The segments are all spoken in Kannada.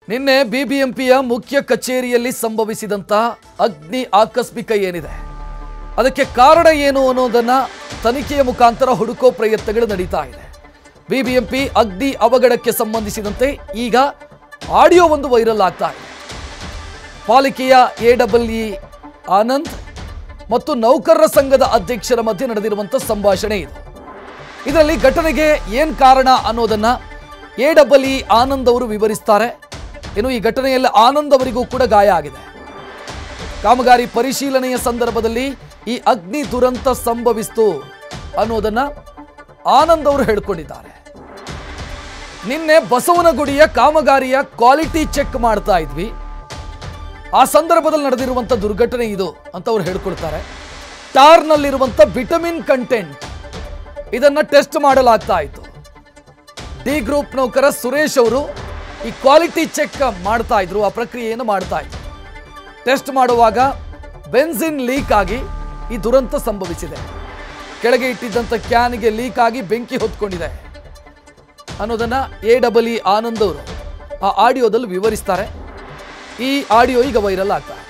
ನಿನ್ನೆ ಬಿಬಿಎಂಪಿಯ ಮುಖ್ಯ ಕಚೇರಿಯಲ್ಲಿ ಸಂಭವಿಸಿದಂತಹ ಅಗ್ನಿ ಆಕಸ್ಮಿಕ ಏನಿದೆ ಅದಕ್ಕೆ ಕಾರಣ ಏನು ಅನ್ನೋದನ್ನ ತನಿಖೆಯ ಮುಖಾಂತರ ಹುಡುಕೋ ಪ್ರಯತ್ನಗಳು ನಡೀತಾ ಇದೆ ಬಿಬಿಎಂಪಿ ಅಗ್ನಿ ಅವಘಡಕ್ಕೆ ಸಂಬಂಧಿಸಿದಂತೆ ಈಗ ಆಡಿಯೋ ಒಂದು ವೈರಲ್ ಆಗ್ತಾ ಇದೆ ಪಾಲಿಕೆಯ ಎ ಡಬಲ್ ಇ ಆನಂದ್ ಮತ್ತು ನೌಕರರ ಸಂಘದ ಅಧ್ಯಕ್ಷರ ಮಧ್ಯೆ ನಡೆದಿರುವಂಥ ಸಂಭಾಷಣೆ ಇದು ಇದರಲ್ಲಿ ಘಟನೆಗೆ ಏನ್ ಕಾರಣ ಅನ್ನೋದನ್ನ ಎ ಡಬಲ್ ಇ ಆನಂದ್ ಅವರು ವಿವರಿಸ್ತಾರೆ ಇನ್ನು ಈ ಘಟನೆಯಲ್ಲಿ ಆನಂದ್ ಅವರಿಗೂ ಕೂಡ ಗಾಯ ಆಗಿದೆ ಕಾಮಗಾರಿ ಪರಿಶೀಲನೆಯ ಸಂದರ್ಭದಲ್ಲಿ ಈ ಅಗ್ನಿ ದುರಂತ ಸಂಭವಿಸಿತು ಅನ್ನೋದನ್ನ ಆನಂದ್ ಅವರು ಹೇಳ್ಕೊಂಡಿದ್ದಾರೆ ನಿನ್ನೆ ಬಸವನಗುಡಿಯ ಕಾಮಗಾರಿಯ ಕ್ವಾಲಿಟಿ ಚೆಕ್ ಮಾಡ್ತಾ ಇದ್ವಿ ಆ ಸಂದರ್ಭದಲ್ಲಿ ನಡೆದಿರುವಂಥ ದುರ್ಘಟನೆ ಇದು ಅಂತ ಅವ್ರು ಹೇಳ್ಕೊಳ್ತಾರೆ ಟಾರ್ನಲ್ಲಿರುವಂಥ ವಿಟಮಿನ್ ಕಂಟೆಂಟ್ ಇದನ್ನ ಟೆಸ್ಟ್ ಮಾಡಲಾಗ್ತಾ ಇತ್ತು ಡಿ ಗ್ರೂಪ್ ನೌಕರ ಸುರೇಶ್ ಅವರು ಈ ಕ್ವಾಲಿಟಿ ಚೆಕ್ ಮಾಡ್ತಾ ಇದ್ರು ಆ ಪ್ರಕ್ರಿಯೆಯನ್ನು ಮಾಡ್ತಾ ಇದ್ರು ಟೆಸ್ಟ್ ಮಾಡುವಾಗ ಬೆನ್ಸಿನ್ ಲೀಕ್ ಆಗಿ ಈ ದುರಂತ ಸಂಭವಿಸಿದೆ ಕೆಳಗೆ ಇಟ್ಟಿದ್ದಂಥ ಕ್ಯಾನ್ಗೆ ಲೀಕ್ ಆಗಿ ಬೆಂಕಿ ಹೊತ್ಕೊಂಡಿದೆ ಅನ್ನೋದನ್ನ ಎ ಡಬಲ್ ಇ ಆನಂದ್ ಅವರು ಆ ಆಡಿಯೋದಲ್ಲಿ ವಿವರಿಸ್ತಾರೆ ಈ ಆಡಿಯೋ ಈಗ ವೈರಲ್ ಆಗ್ತಾ ಇದೆ.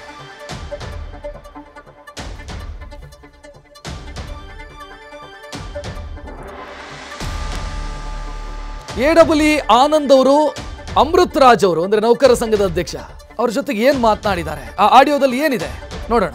ಎ ಡಬಲ್ ಇ ಆನಂದ್ ಅವರು ಅಮೃತ್ ರಾಜ್ ಅವರು ಅಂದ್ರೆ ನೌಕರ ಸಂಘದ ಅಧ್ಯಕ್ಷ ಅವ್ರ ಜೊತೆಗೆ ಏನ್ ಮಾತನಾಡಿದ್ದಾರೆ ಆ ಆಡಿಯೋದಲ್ಲಿ ಏನಿದೆ ನೋಡೋಣ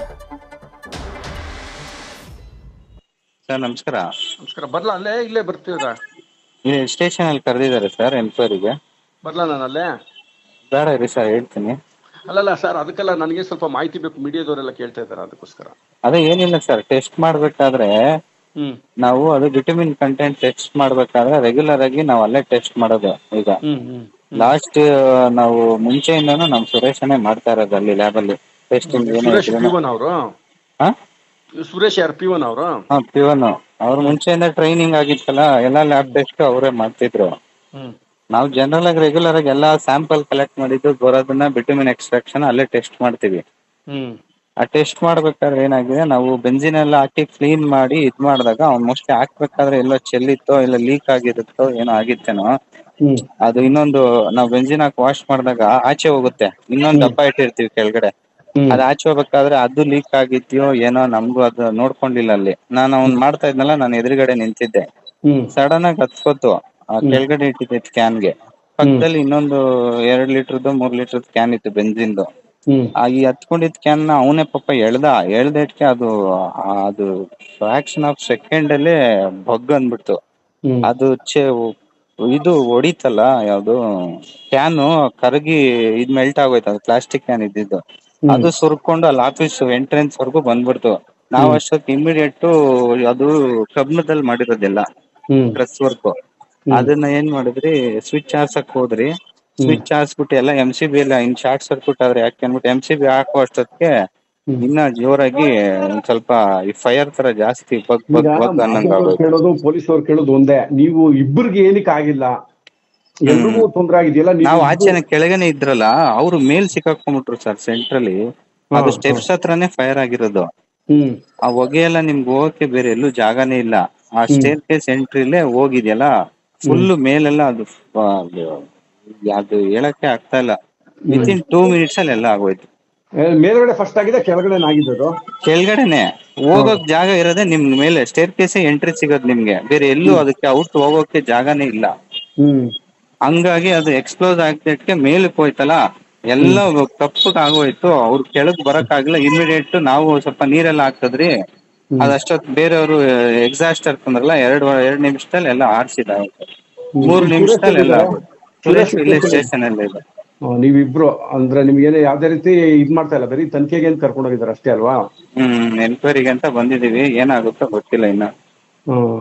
ಸರ್ ನಮಸ್ಕಾರ ನಮಸ್ಕಾರ ಬರ್ಲಾ ಅಲ್ಲೇ ಇಲ್ಲೇ ಬರ್ತೀರಾ ಇಲ್ಲಿ ಸ್ಟೇಷನ್ ಅಲ್ಲಿ ಕರೆದಿದ್ದಾರೆ ಸರ್ ಎನ್ಕ್ವೈರಿಗೆ ಬರ್ಲಾ ನಾನು ಅಲ್ಲೇ ಬೇಡ ಇರಿ ಸರ್ ಹೇಳ್ತೀನಿ ಅಲ್ಲಲ್ಲ ಸರ್ ಅದಕ್ಕೆಲ್ಲ ನನಗೆ ಸ್ವಲ್ಪ ಮಾಹಿತಿ ಬೇಕು ಮೀಡಿಯಾದವರೆಲ್ಲ ಕೇಳ್ತಾ ಇದ್ದಾರೆ ಅದಕ್ಕೋಸ್ಕರ ಅದೇ ಏನಿಲ್ಲ ಸರ್ ಟೆಸ್ಟ್ ಮಾಡ್ಬೇಕಾದ್ರೆ ಹ್ಮ್ ನಾವು ಅದು ವಿಟಮಿನ್ ಕಂಟೆಂಟ್ ಟೆಸ್ಟ್ ಮಾಡ್ಬೇಕಾದ್ರೆ ರೆಗ್ಯುಲರ್ ಆಗಿ ನಾವು ಅಲ್ಲೇ ಟೆಸ್ಟ್ ಮಾಡೋದು ಈಗ ಹ್ಮ್ ಹ್ಮ್ ಲಾಸ್ಟ್ ನಾವು ಮುಂಚೆಯಿಂದಾನು ನಮ್ ಸುರೇಶನೇ ಮಾಡ್ತಾ ಇರೋದು ಅಲ್ಲಿ ಲ್ಯಾಬ್ ಅಲ್ಲಿ ಟೆಸ್ಟಿಂಗ್ ಸುರೇಶ್ ಪಿ ಒನ್ ಅವರು ಹಾ ಸುರೇಶ್ ಯಾರು ಪಿ ಒನ್ ಅವರು ಹಾ ಪಿವನ್ ಅವ್ರು ಮುಂಚೆಯಿಂದ ಟ್ರೈನಿಂಗ್ ಆಗಿತ್ತಲ್ಲ ಎಲ್ಲಾ ಲ್ಯಾಬ್ ಟೆಸ್ಟ್ ಅವರೇ ಮಾಡ್ತಿದ್ರು ಹ್ಮ್ ನಾವು ಜನರಲ್ ಆಗಿ ರೆಗ್ಯುಲರ್ ಆಗಿ ಎಲ್ಲಾ ಸ್ಯಾಂಪಲ್ ಕಲೆಕ್ಟ್ ಮಾಡಿದ್ದು ಬರೋದನ್ನ ವಿಟಮಿನ್ ಎಕ್ಸ್ಟ್ರಾಕ್ಷನ್ ಅಲ್ಲೇ ಟೆಸ್ಟ್ ಮಾಡ್ತೀವಿ ಹ್ಮ್ ಆ ಟೆಸ್ಟ್ ಮಾಡ್ಬೇಕಾದ್ರೆ ಏನಾಗಿದೆ ನಾವು ಬೆಂಜಿನ್ ಎಲ್ಲ ಹಾಕಿ ಕ್ಲೀನ್ ಮಾಡಿ ಇದ್ ಮಾಡಿದಾಗ ಅವ್ನ್ ಮೋಸ್ಟ್ಲಿ ಹಾಕ್ಬೇಕಾದ್ರೆ ಎಲ್ಲೋ ಚೆಲ್ಲಿತ್ತೋ ಇಲ್ಲ ಲೀಕ್ ಆಗಿರುತ್ತೋ ಏನೋ ಆಗಿತ್ತೇನೋ ಹ್ಮ್ ಅದು ಇನ್ನೊಂದು ನಾವು ಬೆಂಜಿನ್ ಹಾಕಿ ವಾಶ್ ಮಾಡಿದಾಗ ಆಚೆ ಹೋಗುತ್ತೆ ಇನ್ನೊಂದು ಡಬ್ಬ ಇಟ್ಟಿರ್ತೀವಿ ಕೆಳಗಡೆ ಹ್ಮ್ ಅದ್ ಆಚೆ ಹೋಗ್ಬೇಕಾದ್ರೆ ಅದು ಲೀಕ್ ಆಗಿದ್ಯೋ ಏನೋ ನಮ್ಗೂ ಅದು ನೋಡ್ಕೊಂಡಿಲ್ಲ ಅಲ್ಲಿ ನಾನು ಅವ್ನ್ ಮಾಡ್ತಾ ಇದ್ನಲ್ಲ ನಾನು ಎದುರುಗಡೆ ನಿಂತಿದ್ದೆ ಹ್ಮ್ ಸಡನ್ ಆಗಿ ಹತ್ಕೋತು ಆ ಕೆಳಗಡೆ ಇಟ್ಟಿದ್ದೆ ಕ್ಯಾನ್ಗೆ ಪಕ್ಕದಲ್ಲಿ ಇನ್ನೊಂದು ಎರಡ್ ಲೀಟರ್ದು ಮೂರ್ ಲೀಟರ್ ಕ್ಯಾನ್ ಇತ್ತು ಬೆಂಜಿನ್ದು ಹ್ಮ್ ಆ ಈ ಹತ್ಕೊಂಡಿದ್ ಕ್ಯಾನ್ ನ ಅವನೇ ಪಾಪ ಎಳ್ದ ಎಳ್ದಟ್ಕೆ ಅದು ಆ, ಅದು ಫ್ರಾಕ್ಷನ್ ಆಫ್ ಸೆಕೆಂಡ್ ಅಲ್ಲೇ ಬಗ್ ಅಂದ್ಬಿಡ್ತು ಹ್ಮ್ ಅದು ಚೆ ಇದು ಹೊಡಿತಲ್ಲ ಯಾವ್ದು ಕ್ಯಾನು ಕರಗಿ ಇದ್ ಮೆಲ್ಟ್ ಆಗೋಯ್ತು ಅದು ಪ್ಲಾಸ್ಟಿಕ್ ಕ್ಯಾನ್ ಇದ್ದಿದ್ದು ಅದು ಸುರ್ಕೊಂಡು ಅಲ್ಲಿ ಆಫೀಸ್ ಎಂಟ್ರೆನ್ಸ್ ವರ್ಗು ಬಂದ್ಬಿಡ್ತು ನಾವ್ ಅಷ್ಟೊತ್ತು ಇಮಿಡಿಯೇಟ್ ಅದು ಕಬ್ಣದಲ್ಲಿ ಮಾಡಿರೋದೆಲ್ಲ ಹ್ಮ್ ಡ್ರೆಸ್ ವರ್ಕ್ ಅದನ್ನ ಏನ್ ಮಾಡಿದ್ರಿ ಸ್ವಿಚ್ ಹಾರ್ಸಕ್ ಹೋದ್ರಿ ಸ್ವಿಚ್ ಹಾರ್ಸ್ಬಿಟ್ಟು ಎಲ್ಲ ಎಂ ಸಿ ಬಿ ಎಲ್ಲ ಇನ್ ಶಾರ್ಟ್ ಸರ್ಕ್ಯೂಟ್ ಆದ್ರೆ ಯಾಕೆ ಅನ್ಬಿಟ್ಟು ಎಂ ಸಿ ಬಿ ಹಾಕೋ ಅಷ್ಟೊತ್ತಿಗೆ ಇನ್ನ ಜೋರಾಗಿ ಒಂದ್ ಸ್ವಲ್ಪ ಈ ಫೈರ್ ತರ ಜಾಸ್ತಿ ಬಗ್ ಬಗ್ ಈಗ ಬಗ್ ಅನ್ನಂಗ್ ಮಾಧ್ಯಮದವ್ರು ಆಗೋಯ್ತು ಕೇಳೋದು ಪೊಲೀಸ್ ಅವ್ರು ಕೇಳೋದು ಒಂದೇ ನೀವು ಇಬ್ಬರಿಗೆ ಏನಕ್ಕೆ ಆಗಿಲ್ಲ ಎಲ್ರಿಗೂ ತೊಂದ್ರೆ ಆಗಿದೆಯಲ್ಲ ನೀವು ನಾವು ಆಚೆನ ಕೆಳಗನೆ ಇದ್ರಲ್ಲ ಅವ್ರು ಮೇಲ್ ಸಿಕ್ಕಾಕೊಂಡ್ಬಿಟ್ರು ಸರ್ ಸೆಂಟ್ರಲ್ಲಿ ಅದು ಸ್ಟೆಪ್ಸ್ ಹತ್ರನೇ ಫೈರ್ ಆಗಿರೋದು ಹ್ಮ್ ಆ ಹೊಗೆ ಎಲ್ಲ ನಿಮ್ಗೆ ಹೋಗಕ್ಕೆ ಬೇರೆ ಎಲ್ಲೂ ಜಾಗನೇ ಇಲ್ಲ ಆ ಸ್ಟೇರ್ ಕೇಸ್ ಎಂಟ್ರಿಲೇ ಹೋಗಿದ್ಯಲ್ಲ ಫುಲ್ ಮೇಲೆಲ್ಲ ಅದು ಫ- ಅದು ಅದು ಹೇಳಕ್ಕೆ ಆಗ್ತಾ ಇಲ್ಲ ವಿತ್ ಇನ್ ಟೂ ಮಿನಿಟ್ಸ್ ಅಲ್ಲಿ ಎಲ್ಲ ಆಗೋಯ್ತು ಏ, ಮೇಲ್ಗಡೆ ಫಸ್ಟ್ ಆಗಿದೆ ಕೆಳಗಡೆ ಆಗಿದ್ದು ಕೆಳಗಡೆನೆ ಹೋಗೋಕ್ ಜಾಗ ಇರೋದೇ ನಿಮ್ ಮೇಲೆ ಸ್ಟೇರ್ ಕೇಸ್ ಎಂಟ್ರಿ ಸಿಗೋದು ನಿಮ್ಗೆ ಬೇರೆ ಎಲ್ಲೂ ಅದಕ್ಕೆ ಔಟ್ ಹೋಗೋಕೆ ಜಾಗನೇ ಇಲ್ಲ ಹ್ಮ್ ಹಂಗಾಗಿ ಅದು ಎಕ್ಸ್ಪ್ಲೋಸ್ ಆಗ್ತಿದ್ಕೆ ಮೇಲಕ್ಕೆ ಹೋಯ್ತಲ್ಲ ಎಲ್ಲ ಕಪ್ಪಗ್ ಆಗೋಯ್ತು ಅವ್ರು ಕೆಳಗ್ ಬರಕ್ ಆಗಿಲ್ಲ ಇಮಿಡಿಯೇಟ್ ನಾವು ಸ್ವಲ್ಪ ನೀರೆಲ್ಲ ಹಾಕಿದ್ರಿ ಅದಷ್ಟೊತ್ ಬೇರೆಯವರು ಎಕ್ಸಾಸ್ಟರ್ ತಂದ್ರಲ್ಲ ಎರಡ್ ವ- ಎರಡ್ ನಿಮಿಷದಲ್ಲಿ ಎಲ್ಲ ಆರ್ಸಿದ ಮೂರ್ ನಿಮಿಷದಲ್ಲಿ ಎಲ್ಲ ಆಗೋಯ್ತು ಸುರೇಶ್ ಇಲ್ಲೇ ಸ್ಟೇಷನ್ ಅಲ್ಲಿ ಇದೆ ಆ, ನೀವಿಬ್ರು ಅಂದ್ರೆ ನಿಮ್ಗೆ ಏನು ಯಾವ್ದೇ ರೀತಿ ಇದ್ ಮಾಡ್ತಾ ಇಲ್ಲ ಬರೀ ತನಿಖೆಗೆ ಅಂತ ಕರ್ಕೊಂಡು ಹೋಗಿದ್ದಾರೆ ಅಷ್ಟೇ ಅಲ್ವಾ ಹ್ಮ್ ಎನ್ಕ್ವೈರಿಗೆ ಅಂತ ಬಂದಿದೀವಿ ಏನಾಗುತ್ತೋ ಗೊತ್ತಿಲ್ಲ ಇನ್ನ ಹ್ಮ್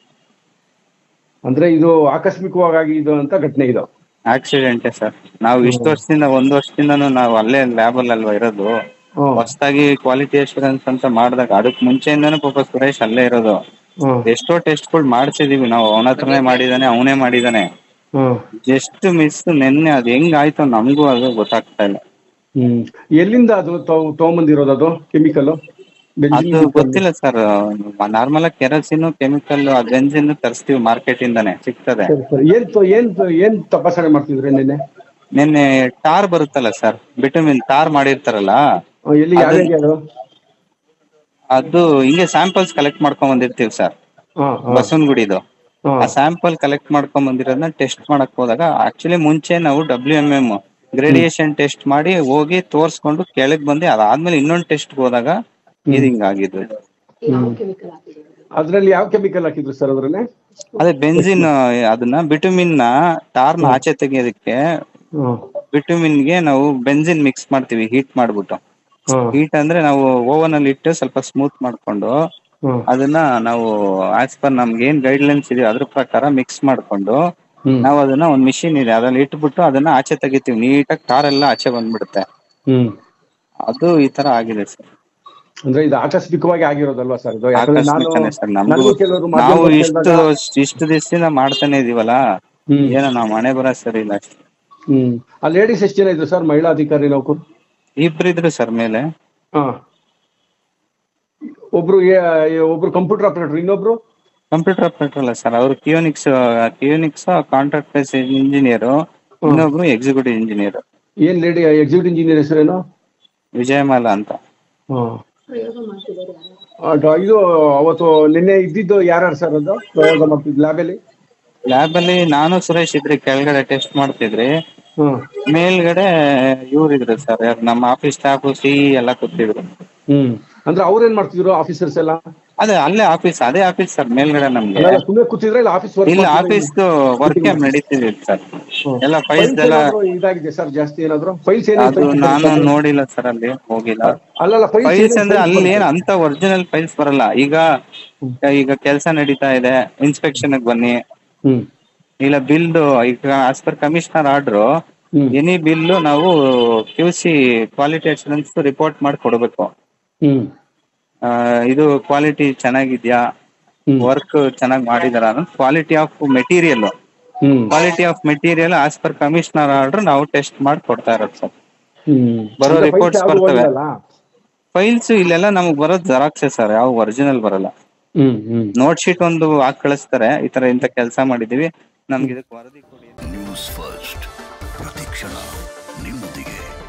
ಅಂದ್ರೆ ಇದು ಆಕಸ್ಮಿಕವಾಗಿ ಇದು ಅಂತ ಘಟನೆ ಇದು ಆಕ್ಸಿಡೆಂಟೇ ಸರ್ ನಾವು ಇಷ್ಟು ವರ್ಷದಿಂದ ಒಂದ್ ವರ್ಷದಿಂದನೂ ನಾವು ಅಲ್ಲೇ ಲ್ಯಾಬ್ ಅಲ್ಲಿ ಅಲ್ವಾ ಇರೋದು ಹ್ಮ್ ಹೊಸದಾಗಿ ಕ್ವಾಲಿಟಿ ಅಶ್ಯೂರೆನ್ಸ್ ಅಂತ ಮಾಡಿದಾಗ ಅದಕ್ ಮುಂಚೆಯಿಂದಾನು ಪಾಪ ಸುರೇಶ್ ಅಲ್ಲೇ ಇರೋದು ಹ್ಮ್ ಎಷ್ಟೋ ಟೆಸ್ಟ್ಗಳು ಮಾಡ್ಸಿದೀವಿ ನಾವು ಅವನ ಹತ್ರನೇ ಮಾಡಿದಾನೆ ಅವನೇ ಮಾಡಿದಾನೆ ಹ್ಮ್ ಜಸ್ಟ್ ಮಿಸ್ ನಿನ್ನೆ ಅದ್ ಹೆಂಗ್ ಆಯ್ತು ನಮಗೂ ಅದು ಗೊತ್ತಾಗ್ತಾ ಇಲ್ಲ ಹ್ಮ್ ಎಲ್ಲಿಂದ ಅದು ತಗೊ- ತಗೊಂಬಂದಿರೋದು ಅದು ಕೆಮಿಕಲ್ ಅದು ಗೊತ್ತಿಲ್ಲ ಸರ್ ನಾರ್ಮಲ್ ಆಗಿ ಕೆರಸಿನ್ ಕೆಮಿಕಲ್ ಬೆಂಜಿನ್ ತರಿಸ್ತೀವಿ ಮಾರ್ಕೆಟ್ ಇಂದಾನೆ ಸಿಗ್ತದೆ ಏನ್ ತ- ಏನ್ ತ- ಏನ್ ತಪಾಸಣೆ ಮಾಡ್ತಿದ್ರಿ ನಿನ್ನೆ ನಿನ್ನೆ ಟಾರ್ ಬರುತ್ತಲ್ಲ ಸರ್ ಬಿಟಮಿನ್ ಟಾರ್ ಮಾಡಿರ್ತಾರಲ್ಲ ಆ, ಎಲ್ಲಿ ಯಾವ ಅದು- ಏರಿಯಾ ಅದು ಅದು ಹಿಂಗೆ ಸ್ಯಾಂಪಲ್ಸ್ ಕಲೆಕ್ಟ್ ಮಾಡ್ಕೊಂಡ್ ಬಂದಿರ್ತೀವಿ ಸರ್ ಹಾ ಹಾ ಬಸವನಗುಡಿದು ಹಾ ಆ ಸ್ಯಾಂಪಲ್ ಕಲೆಕ್ಟ್ ಮಾಡ್ಕೊಂಡ್ ಬಂದಿರೋದನ್ನ ಟೆಸ್ಟ್ ಮಾಡಕ್ ಹೋದಾಗ ಆಕ್ಚುಲಿ ಮುಂಚೆ ನಾವು W M M gradation test ಮಾಡಿ ಹೋಗಿ ತೋರ್ಸ್ಕೊಂಡು ಕೆಳಗ್ ಬಂದು ಅದಾದ್ಮೇಲೆ ಇನ್ನೊಂದ್ ಟೆಸ್ಟ್ ಹೋದಾಗ ಇದು ಹಿಂಗಾಗಿದ್ದು ಅದ್ರಲ್ಲಿ ಯಾವ ಕೆಮಿಕಲ್ ಹಾಕಿದ್ರು ಸರ್ ಅದ್ರಲ್ಲಿ ಅದೇ ಬೆಂಜಿನ್ ಅದನ್ನ ಬಿಟುಮಿನ್ ನ ಟಾರ್ ನ ಆಚೆ ತೆಗಿಯೋದಕ್ಕೆ ಹಾ ಬಿಟುಮಿನ್ ಗೆ ನಾವು ಬೆಂಜಿನ್ ಮಿಕ್ಸ್ ಮಾಡ್ತೀವಿ ಹೀಟ್ ಮಾಡ್ಬಿಟ್ಟು ಹಾ ಹೀಟ್ ಅಂದ್ರೆ ನಾವು ಓವನ್ ಅಲ್ಲಿ ಇಟ್ಟು ಸ್ವಲ್ಪ ಸ್ಮೂತ್ ಮಾಡ್ಕೊಂಡು ಹಾ ಅದನ್ನ ನಾವು ಆಸ್ ಪರ್ ನಮ್ಗೆ ಏನ್ ಗೈಡ್ ಲೈನ್ಸ್ ಇದೆಯೋ ಅದ್ರ ಪ್ರಕಾರ ಮಿಕ್ಸ್ ಮಾಡ್ಕೊಂಡು ಹ್ಮ್ ನಾವು ಅದನ್ನ ಒಂದ್ ಮಿಷಿನ್ ಇದೆ ಅದ್ರಲ್ಲಿ ಇಟ್ಬಿಟ್ಟು ಅದನ್ನ ಆಚೆ ತೆಗಿತೀವಿ ನೀಟಾಗಿ ಟಾರ್ ಎಲ್ಲ ಆಚೆ ಬಂದ್ಬಿಡುತ್ತೆ ಹ್ಮ್ ಅದು ಈ ತರ ಆಗಿದೆ ಸರ್ ಅಂದ್ರೆ ಇದು ಆಕಸ್ಮಿಕವಾಗಿ ಆಗಿರೋದಲ್ವಾ ಸರ್ ಇದು ಯಾಕಂದ್ರೆ ನಾನು ಆಕಸ್ಮಿಕನೇ ಸರ್ ನಮಗೂ ನನಗೂ ಕೆಲವರು ನಾವು ಮಾಧ್ಯಮದಲ್ಲಿ ಇಷ್ಟು ಕೇಳ್ದಾಗ- ಇಷ್ಟು ದಿವಸದಿಂದ ಮಾಡ್ತಾನೆ ಇದೀವಲ್ಲ ಹ್ಮ್ ಏನೋ ನಾವು ಮನೆ ಬರ ಸರಿ ಇಲ್ಲ ಅಷ್ಟೇ ಹ್ಮ್ ಆ ಲೇಡೀಸ್ ಎಷ್ಟು ಜನ ಇದ್ರು ಸರ್ ಮಹಿಳಾ ಅಧಿಕಾರಿ ನೌಕರು ಇಬ್ರಿದ್ರು ಸರ್ ಮೇಲೆ ಹಾ ಒಬ್ರು ಏ- ಒಬ್ರು ಕಂಪ್ಯೂಟರ್ ಆಪರೇಟರ್ ಇನ್ನೊಬ್ರು ಕಂಪ್ಯೂಟರ್ ಆಪರೇಟರ್ ಅಲ್ಲ ಸರ್ ಅವರು Keonics Keonics contract base engineer ಇನ್ನೊಬ್ರು ಎಕ್ಸಿಕ್ಯೂಟಿವ್ ಇಂಜಿನಿಯರ್ ಏನ್ ಲೇಡಿ ಎಕ್ಸಿಕ್ಯೂಟಿವ್ ಇಂಜಿನಿಯರ್ ಹೆಸರೇನು ವಿಜಯಮಾಲಾ ಅಂತ ಹಾ ಅದು ಇದು ಅವತ್ತು ನಿನ್ನೆ ಇದ್ದಿದ್ದು ಯಾರ್ಯಾರು ಸರ್ ಅದು ಪ್ರಯೋಗ ಮಾಡ್ತಿದ್ ಲ್ಯಾಬಲ್ಲಿ ಲ್ಯಾಬ್ ಅಲ್ಲಿ ನಾನು ಸುರೇಶ್ ಇದ್ರಿ ಕೆಳಗಡೆ ಟೆಸ್ಟ್ ಮಾಡ್ತಿದ್ರಿ ಹ್ಮ್ ಮೇಲ್ಗಡೆ ಇವ್ರು ಇದ್ರು ಸರ್ ಯಾರು ನಮ್ಮ ಆಫೀಸ್ ಸ್ಟಾಫ್ ಸಿ ಎಲ್ಲ ಕೂತಿದ್ರು ಹ್ಮ್ ಅಂದ್ರೆ ಅವ್ರೇನ್ ಮಾಡ್ತಿದ್ರು ಆಫೀಸರ್ಸ್ ಎಲ್ಲ ಅದೇ ಅಲ್ಲೇ ಆಫೀಸ್ ಅದೇ ಆಫೀಸ್ ಸರ್ ಮೇಲ್ಗಡೆ ನಮ್ಗೆ ಅಲ್ಲ, ಸುಮ್ನೆ ಕೂತಿದ್ರೆ ಇಲ್ಲ ಆಫೀಸ್ ವರ್ಕ್ ಇಲ್ಲ ಆಫೀಸ್ ವರ್ಕ್ ನಡೀತಿದೆ ಸರ್ ಎಲ್ಲ ಫೈಲ್ಸ್ ಎಲ್ಲ ಇದಾಗಿದೆ ಸರ್ ಜಾಸ್ತಿ ಏನಾದ್ರು ಫೈಲ್ಸ್ ಅದು ಏನಾದ್ರು ನಾನು ನೋಡಿಲ್ಲ ಸರ್ ಅಲ್ಲಿ ಹೋಗಿಲ್ಲ ಅಲ್ಲಲ್ಲ ಫೈಲ್ಸ್ ಅಂದ್ರೆ ಅಲ್ಲಿ ಏನ್ ಅಂತ ಒರಿಜಿನಲ್ ಫೈಲ್ಸ್ ಬರಲ್ಲ ಈಗ ಈಗ ಕೆಲಸ ನಡೀತಾ ಇದೆ ಇನ್ಸ್ಪೆಕ್ಷನ್ ಬನ್ನಿ ಹ್ಮ್ ಇಲ್ಲ ಬಿಲ್ದು ಈಗ as per commissioner order hmm any bill ನಾವು Q C quality assurance report ಮಾಡಿ ಕೊಡಬೇಕು ಹ್ಮ್ ಇದು ಕ್ವಾಲಿಟಿ ಚೆನ್ನಾಗಿದ್ಯಾ ಹ್ಮ್ ವರ್ಕ್ ಚೆನ್ನಾಗಿ ಮಾಡಿದಾರ ಅನ್ನೋ quality of material hmm quality of material as per commissioner order ನಾವು ಟೆಸ್ಟ್ ಮಾಡಿ ಕೊಡ್ತಾ ಇರೋದು ಸರ್ ಹ್ಮ್ ಬರೋ ಅಂದ್ರೆ reports files ಯಾವ್ದು ಬರ್ತವೆ. ಒಂದಲ್ಲ? ಫೈಲ್ಸ್ ಇಲ್ಲೆಲ್ಲ ನಮಗ್ ಬರೋದು ಜೆರಾಕ್ಸೆ ಸರ್ ಯಾವ ಒರಿಜಿನಲ್ ಬರಲ್ಲ ಹ್ಮ್ ಹ್ಮ್ ನೋಟ್ ಶೀಟ್ ಒಂದು ಹಾಕಿ ಕಳಿಸ್ತಾರೆ ಈ ತರ ಇಂತ ಕೆಲಸ ಮಾಡಿದೀವಿ ನಮ್ಗೆ ಇದಕ್ಕೆ ವರದಿ ಕೊಡಿ ಅಂತ. ನ್ಯೂಸ್ ಫಸ್ಟ್ ಪ್ರತಿಕ್ಷಣ ನಿಮ್ಮೊಂದಿಗೆ